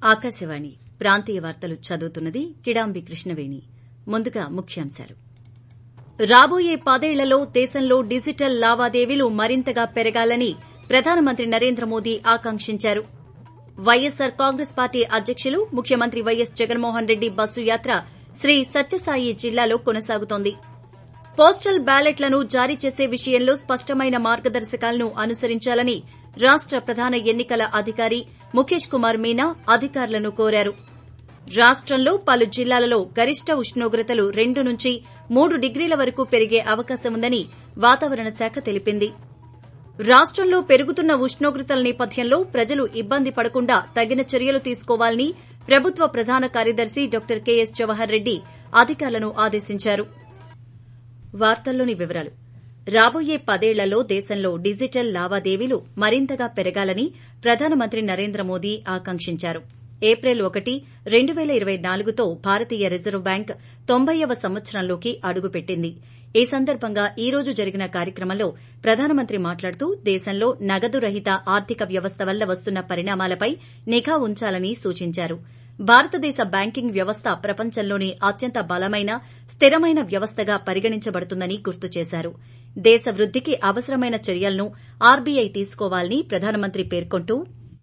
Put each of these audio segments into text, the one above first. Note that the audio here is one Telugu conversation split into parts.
ఆకాశవాణి ప్రాంతీయ వార్తలు చదువుతున్నది కిడాంబి కృష్ణవేణి ముందుగా ముఖ్యాంశాలు రాబోయే పదేళ్లలో దేశంలో డిజిటల్ లావాదేవీలు మరింతగా పెరగాలని ప్రధానమంత్రి నరేంద్ర మోదీ ఆకాంక్షించారు వైఎస్సార్ కాంగ్రెస్ పార్టీ అధ్యకులు ముఖ్యమంత్రి వైఎస్ జగన్మోహన్ రెడ్డి బస్సు యాత్ర శ్రీ సత్యసాయి జిల్లాలో కొనసాగుతోంది పోస్టల్ బ్యాలెట్లను జారీ చేసే విషయంలో స్పష్టమైన మార్గదర్శకాలను అనుసరించాలని రాష్ట ప్రధాన ఎన్నికల అధికారి ముఖేష్ కుమార్ మీనా అధికారులను కోరారు రాష్టంలో పలు జిల్లాలలో గరిష్ట ఉష్ణోగ్రతలు రెండు నుంచి మూడు డిగ్రీల వరకు పెరిగే అవకాశముందని వాతావరణ శాఖ తెలిపింది రాష్టంలో పెరుగుతున్న ఉష్ణోగ్రతల నేపథ్యంలో ప్రజలు ఇబ్బంది పడకుండా తగిన చర్యలు తీసుకోవాలని ప్రభుత్వ ప్రధాన కార్యదర్శి డాక్టర్ కెఎస్ జవహర్ రెడ్డి అధికారులను ఆదేశించారు వార్తల్లోని వివరాలు రాబోయే పదేళ్లలో దేశంలో డిజిటల్ లావాదేవీలు మరింతగా పెరగాలని ప్రధానమంత్రి నరేంద్ర మోదీ ఆకాంక్షించారు ఏప్రిల్ ఒకటి రెండు పేల ఇరవై నాలుగుతో భారతీయ రిజర్వ్ బ్యాంక్ తొంభైవ సంవత్సరంలోకి అడుగుపెట్టింది ఈ సందర్భంగా ఈ రోజు జరిగిన కార్యక్రమంలో ప్రధానమంత్రి మాట్లాడుతూ దేశంలో నగదు రహిత ఆర్థిక వ్యవస్థ వల్ల వస్తున్న పరిణామాలపై నిఘా ఉంచాలని సూచించారు భారతదేశ బ్యాంకింగ్ వ్యవస్థ ప్రపంచంలోనే అత్యంత బలమైన స్థిరమైన వ్యవస్థగా పరిగణించబడుతుందని గుర్తు చేశారు దేశ వృద్దికి అవసరమైన చర్యలను ఆర్బీఐ తీసుకోవాలని ప్రధానమంత్రి పేర్కొంటూ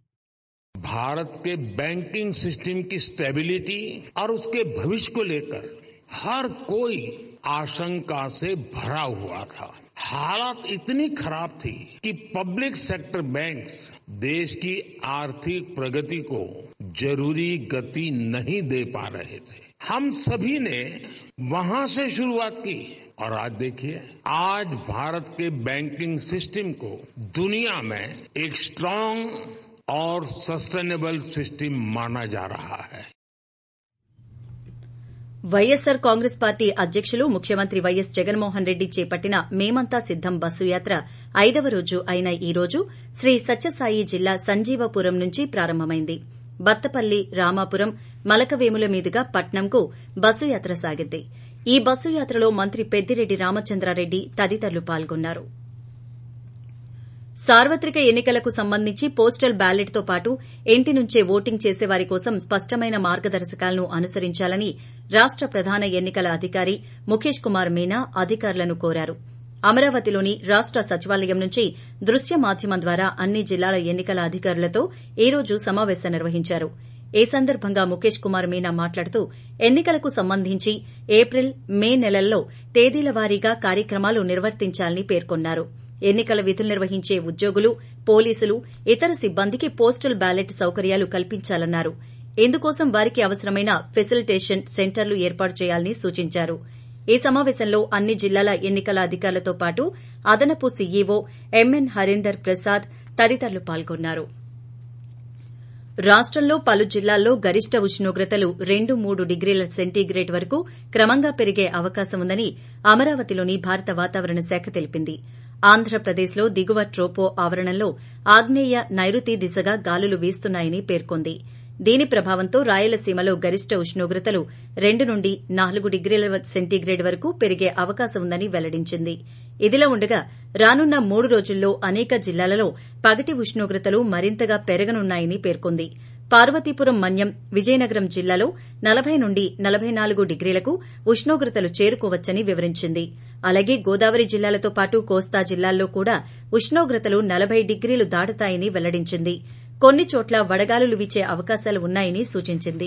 भारत के बैंकिंग सिस्टम की स्टेबिलिटी और उसके भविष्य को लेकर हर कोई आशंका से भरा हुआ था हालात इतनी खराब थी कि पब्लिक सेक्टर बैंक्स देश की आर्थिक प्रगति को जरूरी गति नहीं दे पा रहे थे हम सभी ने वहां से शुरुआत की और आज देखिए आज भारत के बैंकिंग सिस्टम को दुनिया में एक स्ट्रांग और सस्टेनेबल सिस्टम माना जा रहा है వైఎస్సార్ కాంగ్రెస్ పార్టీ అధ్యకులు ముఖ్యమంత్రి వైఎస్ జగన్మోహన్ రెడ్డి చేపట్టిన మేమంతా సిద్దం బస్సు యాత్ర ఐదవ రోజు అయిన ఈ రోజు శ్రీ సత్యసాయి జిల్లా సంజీవపురం నుంచి ప్రారంభమైంది బత్తపల్లి రామాపురం మలకవేముల మీదుగా పట్నంకు బస్సు యాత్ర సాగింది ఈ బస్సు యాత్రలో మంత్రి పెద్దిరెడ్డి రామచంద్రారెడ్డి తదితరులు పాల్గొన్నారు సార్వత్రిక ఎన్నికలకు సంబంధించి పోస్టల్ బ్యాలెట్తో పాటు ఇంటి నుంచే ఓటింగ్ చేసేవారి కోసం స్పష్టమైన మార్గదర్శకాలను అనుసరించాలని రాష్ట ప్రధాన ఎన్నికల అధికారి ముఖేష్ కుమార్ మీనా అధికారులను కోరారు అమరావతిలోని రాష్ట సచివాలయం నుంచి దృశ్య మాధ్యమం ద్వారా అన్ని జిల్లాల ఎన్నికల అధికారులతో ఈ రోజు సమావేశం నిర్వహించారు ఈ సందర్భంగా ముఖేష్ కుమార్ మీనా మాట్లాడుతూ ఎన్నికలకు సంబంధించి ఏప్రిల్ మే నెలల్లో తేదీల వారీగా కార్యక్రమాలు నిర్వర్తించాలని పేర్కొన్నారు ఎన్నికల విధులు నిర్వహించే ఉద్యోగులు పోలీసులు ఇతర సిబ్బందికి పోస్టల్ బ్యాలెట్ సౌకర్యాలు కల్పించాలన్నారు ఇందుకోసం వారికి అవసరమైన ఫెసిలిటేషన్ సెంటర్లు ఏర్పాటు చేయాలని సూచించారు ఈ సమావేశంలో అన్ని జిల్లాల ఎన్నికల అధికారులతో పాటు అదనపు సీఈఓ ఎంఎన్ హరీందర్ ప్రసాద్ తదితరులు పాల్గొన్నారు రాష్టంలో పలు జిల్లాల్లో గరిష్ట ఉష్ణోగ్రతలు రెండు మూడు డిగ్రీల సెంటీగ్రేడ్ వరకు క్రమంగా పెరిగే అవకాశం ఉందని అమరావతిలోని భారత వాతావరణ శాఖ తెలిపింది ఆంధ్రప్రదేశ్లో దిగువ ట్రోపో ఆవరణంలో ఆగ్నేయ నైరుతి దిశగా గాలులు వీస్తున్నాయని పేర్కొంది దీని ప్రభావంతో రాయలసీమలో గరిష్ట ఉష్ణోగ్రతలు రెండు నుండి నాలుగు డిగ్రీల సెంటీగ్రేడ్ వరకు పెరిగే అవకాశం ఉందని వెల్లడించింది ఇదిలా ఉండగా రానున్న మూడు రోజుల్లో అనేక జిల్లాలలో పగటి ఉష్ణోగ్రతలు మరింతగా పెరగనున్నాయని పేర్కొంది పార్వతీపురం మన్యం విజయనగరం జిల్లాలో నలభై నుండి నలభై నాలుగు డిగ్రీలకు ఉష్ణోగ్రతలు చేరుకోవచ్చని వివరించింది అలాగే గోదావరి జిల్లాలతో పాటు కోస్తా జిల్లాల్లో కూడా ఉష్ణోగ్రతలు నలభై డిగ్రీలు దాటుతాయని వెల్లడించింది కొన్ని చోట్ల వడగాలులు వీచే అవకాశాలు ఉన్నాయని సూచించింది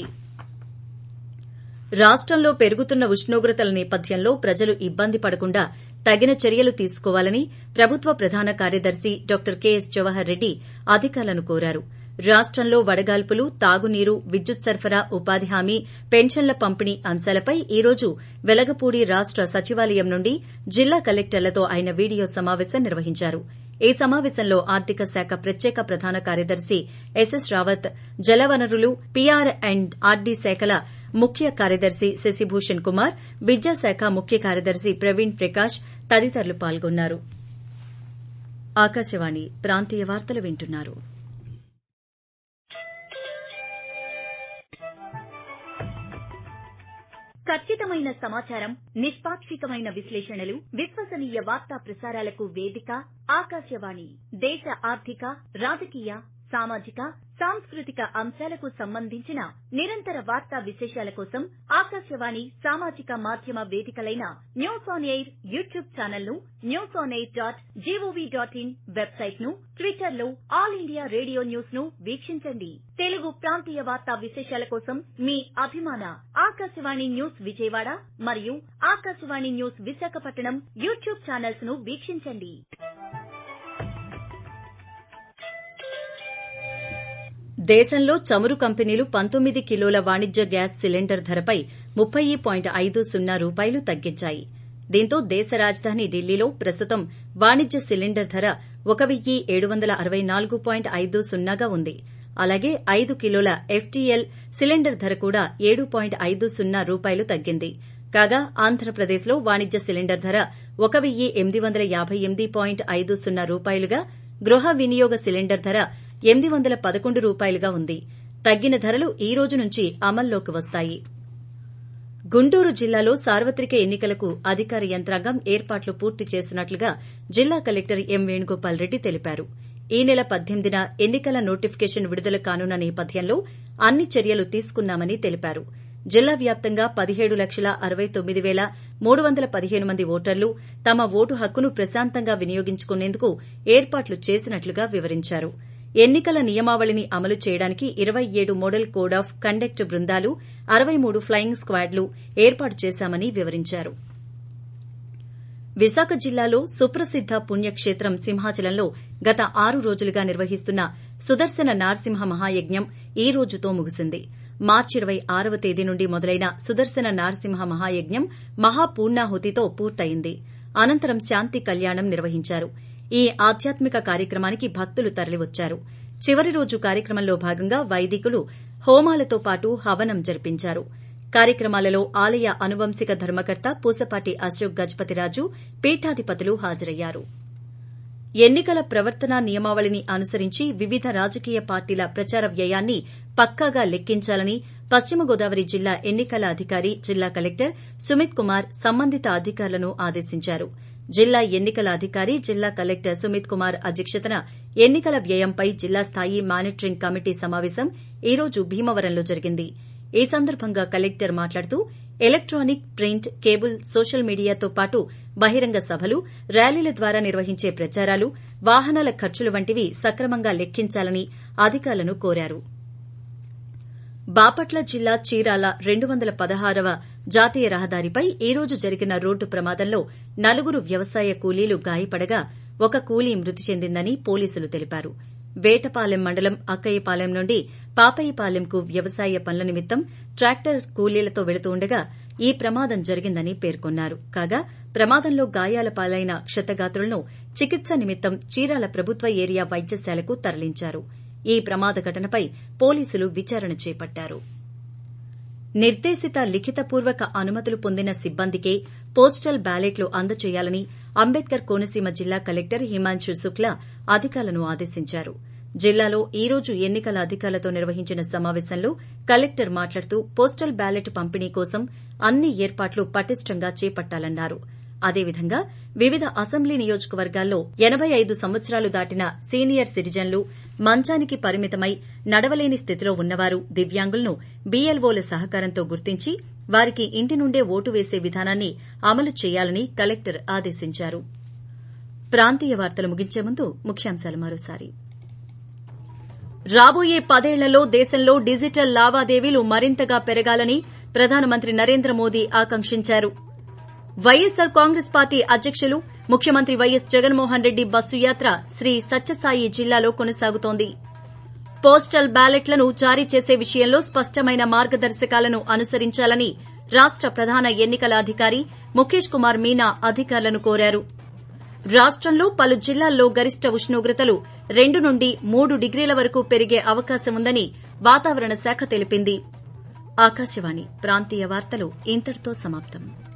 రాష్టంలో పెరుగుతున్న ఉష్ణోగ్రతల నేపథ్యంలో ప్రజలు ఇబ్బంది పడకుండా తగిన చర్యలు తీసుకోవాలని ప్రభుత్వ ప్రధాన కార్యదర్శి డాక్టర్ కెఎస్ జవహర్ రెడ్డి అధికారులను కోరారు రాష్టంలో వడగాల్పులు తాగునీరు విద్యుత్ సరఫరా ఉపాధి హామీ పెన్షన్ల పంపిణీ అంశాలపై ఈ రోజు వెలగపూడి రాష్ట సచివాలయం నుండి జిల్లా కలెక్టర్లతో ఆయన వీడియో సమావేశం నిర్వహించారు ఈ సమావేశంలో ఆర్థిక శాఖ ప్రత్యేక ప్రధాన కార్యదర్శి ఎస్ఎస్ రావత్ జలవనరులు పీఆర్ అండ్ ఆర్డీ శాఖల ముఖ్య కార్యదర్శి శశిభూషణ్ కుమార్ విద్యాశాఖ ముఖ్య కార్యదర్శి ప్రవీణ్ ప్రకాష్ తదితరులు పాల్గొన్నారు ఆకాశవాణి ప్రాంతీయ వార్తలు వింటున్నారు ఖచ్చితమైన సమాచారం నిష్పాక్షికమైన విశ్లేషణలు విశ్వసనీయ వార్తా ప్రసారాలకు వేదిక ఆకాశవాణి దేశ ఆర్థిక రాజకీయ సామాజిక సాంస్కృతిక అంశాలకు సంబంధించిన నిరంతర వార్తా విశేషాల కోసం ఆకాశవాణి సామాజిక మాధ్యమ వేదికలైన news on air YouTube channel ను news on air dot GOV dot in website ను ట్విట్టర్ లో ఆల్ ఇండియా రేడియో న్యూస్ ను వీక్షించండి తెలుగు ప్రాంతీయ వార్తా విశేషాల కోసం మీ అభిమాన ఆకాశవాణి న్యూస్ విజయవాడ మరియు ఆకాశవాణి న్యూస్ విశాఖపట్నం యూట్యూబ్ ఛానల్స్ ను వీక్షించండి దేశంలో చమురు కంపెనీలు పంతొమ్మిది కిలోల వాణిజ్య గ్యాస్ సిలిండర్ ధరపై ముప్పై పాయింట్ ఐదు సున్నా రూపాయలు తగ్గించాయి దీంతో దేశ రాజధాని ఢిల్లీలో ప్రస్తుతం వాణిజ్య సిలిండర్ ధర ఒక వెయ్యి ఏడు వందల అరవై నాలుగు పాయింట్ ఐదు సున్నాగా ఉంది అలాగే ఐదు కిలోల ఎఫ్టీఎల్ సిలిండర్ ధర కూడా ఏడు పాయింట్ ఐదు సున్నా రూపాయలు తగ్గింది కాగా ఆంధ్రప్రదేశ్లో వాణిజ్య సిలిండర్ ధర ఒక వెయ్యి ఎనిమిది వందల యాబై ఎనిమిది పాయింట్ ఐదు సున్నా రూపాయలుగా గృహ వినియోగ సిలిండర్ ధర ఎనిమిది వందల పదకొండు రూపాయలుగా ఉంది తగ్గిన ధరలు ఈ రోజు నుంచి అమల్లోకి వస్తాయి గుంటూరు జిల్లాలో సార్వత్రిక ఎన్నికలకు అధికార యంత్రాంగం ఏర్పాట్లు పూర్తి చేసినట్లుగా జిల్లా కలెక్టర్ ఎం వేణుగోపాల్ రెడ్డి తెలిపారు ఈ నెల పద్దెనిమిదిన ఎన్నికల నోటిఫికేషన్ విడుదల కానున్న నేపథ్యంలో అన్ని చర్యలు తీసుకున్నామని తెలిపారు జిల్లా వ్యాప్తంగా పదిహేడు లక్షల అరవై తొమ్మిది పేల మూడు వందల పదిహేను మంది ఓటర్లు తమ ఓటు హక్కును ప్రశాంతంగా వినియోగించుకునేందుకు ఏర్పాట్లు చేసినట్లుగా వివరించారు ఎన్నికల నియమావళిని అమలు చేయడానికి ఇరవై ఏడు మోడల్ కోడ్ ఆఫ్ కండక్ట్ బృందాలు అరవై మూడు ప్లయింగ్ స్క్వాడ్లు ఏర్పాటు చేశామని వివరించారు విశాఖ జిల్లాలో సుప్రసిద్ద పుణ్యక్షేత్రం సింహాచలంలో గత ఆరు రోజులుగా నిర్వహిస్తున్న సుదర్శన నారసింహ మహాయజ్ఞం ఈ రోజుతో ముగిసింది మార్చి ఇరవై ఆరవ తేదీ నుండి మొదలైన సుదర్శన నారసింహ మహాయజ్ఞం మహాపూర్ణాహుతితో పూర్తయింది అనంతరం శాంతి కళ్యాణం నిర్వహించారు ఈ ఆధ్యాత్మిక కార్యక్రమానికి భక్తులు తరలివచ్చారు చివరి రోజు కార్యక్రమంలో భాగంగా వైదికులు హోమాలతో పాటు హవనం జరిపించారు కార్యక్రమాలలో ఆలయ అనువంశిక ధర్మకర్త పూసపాటి అశోక్ గజపతిరాజు పీఠాధిపతులు హాజరయ్యారు ఎన్నికల ప్రవర్తనా నియమావళిని అనుసరించి వివిధ రాజకీయ పార్టీల ప్రచార వ్యయాన్ని పక్కాగా లెక్కించాలని పశ్చిమ గోదావరి జిల్లా ఎన్నికల అధికారి జిల్లా కలెక్టర్ సుమిత్ కుమార్ సంబంధిత అధికారులను ఆదేశించారు జిల్లా ఎన్నికల అధికారి జిల్లా కలెక్టర్ సుమిత్ కుమార్ అధ్యక్షతన ఎన్నికల వ్యయంపై జిల్లా స్థాయి మానిటరింగ్ కమిటీ సమావేశం ఈ రోజు భీమవరంలో జరిగింది ఈ సందర్భంగా కలెక్టర్ మాట్లాడుతూ ఎలక్టానిక్ ప్రింట్ కేబుల్ సోషల్ మీడియాతో పాటు బహిరంగ సభలు ర్యాలీల ద్వారా నిర్వహించే ప్రచారాలు వాహనాల ఖర్చులు వంటివి సక్రమంగా లెక్కించాలని అధికారులను కోరారు బాపట్ల జిల్లా చీరాల రెండు వందల పదహారవ జాతీయ రహదారిపై ఈ రోజు జరిగిన రోడ్డు ప్రమాదంలో నలుగురు వ్యవసాయ కూలీలు గాయపడగా ఒక కూలీ మృతి చెందిందని పోలీసులు తెలిపారు వేటపాలెం మండలం అక్కయ్యపాలెం నుండి పాపయ్యపాలెంకు వ్యవసాయ పనుల నిమిత్తం ట్రాక్టర్ కూలీలతో వెళుతుండగా ఈ ప్రమాదం జరిగిందని పేర్కొన్నారు కాగా ప్రమాదంలో గాయాల పాలైన క్షతగాత్రులను చికిత్స నిమిత్తం చీరాల ప్రభుత్వ ఏరియా వైద్యశాలకు తరలించారు ఈ ప్రమాద ఘటనపై పోలీసులు విచారణ చేపట్టారు నిర్దేశిత లిఖితపూర్వక అనుమతులు పొందిన సిబ్బందికే పోస్టల్ బ్యాలెట్లు అందజేయాలని అంబేద్కర్ కోనసీమ జిల్లా కలెక్టర్ హిమాంశు శుక్లా అధికారులను ఆదేశించారు జిల్లాలో ఈ రోజు ఎన్నికల అధికారులతో నిర్వహించిన సమావేశంలో కలెక్టర్ మాట్లాడుతూ పోస్టల్ బ్యాలెట్ పంపిణీ కోసం అన్ని ఏర్పాట్లు పటిష్టంగా చేపట్టాలన్నారు అదేవిధంగా వివిధ అసెంబ్లీ నియోజకవర్గాల్లో ఎనబై ఐదు సంవత్సరాలు దాటిన సీనియర్ సిటిజన్లు మంచానికి పరిమితమై నడవలేని స్థితిలో ఉన్నవారు దివ్యాంగులను బీఎల్ఓల సహకారంతో గుర్తించి వారికి ఇంటి నుండే ఓటు వేసే విధానాన్ని అమలు చేయాలని కలెక్టర్ ఆదేశించారు ప్రాంతీయ వార్తలు ముగించే ముందు ముఖ్యాంశాలు మరోసారి రాబోయే పదేళ్లలో దేశంలో డిజిటల్ లావాదేవీలు మరింతగా పెరగాలని ప్రధానమంత్రి నరేంద్ర మోదీ ఆకాంక్షించారు వైఎస్సార్ కాంగ్రెస్ పార్టీ అధ్యకులు ముఖ్యమంత్రి వైఎస్ జగన్మోహన్ రెడ్డి బస్సు యాత్ర శ్రీ సత్యసాయి జిల్లాలో కొనసాగుతోంది పోస్టల్ బ్యాలెట్లను జారీ చేసే విషయంలో స్పష్టమైన మార్గదర్శకాలను అనుసరించాలని రాష్ట ప్రధాన ఎన్నికల అధికారి ముఖేష్ కుమార్ మీనా అధికారులను కోరారు రాష్టంలో పలు జిల్లాల్లో గరిష్ట ఉష్ణోగ్రతలు రెండు నుండి మూడు డిగ్రీల వరకు పెరిగే అవకాశం ఉందని వాతావరణ శాఖ తెలిపింది ఆకాశవాణి ప్రాంతీయ వార్తలు ఇంతటితో సమాప్తం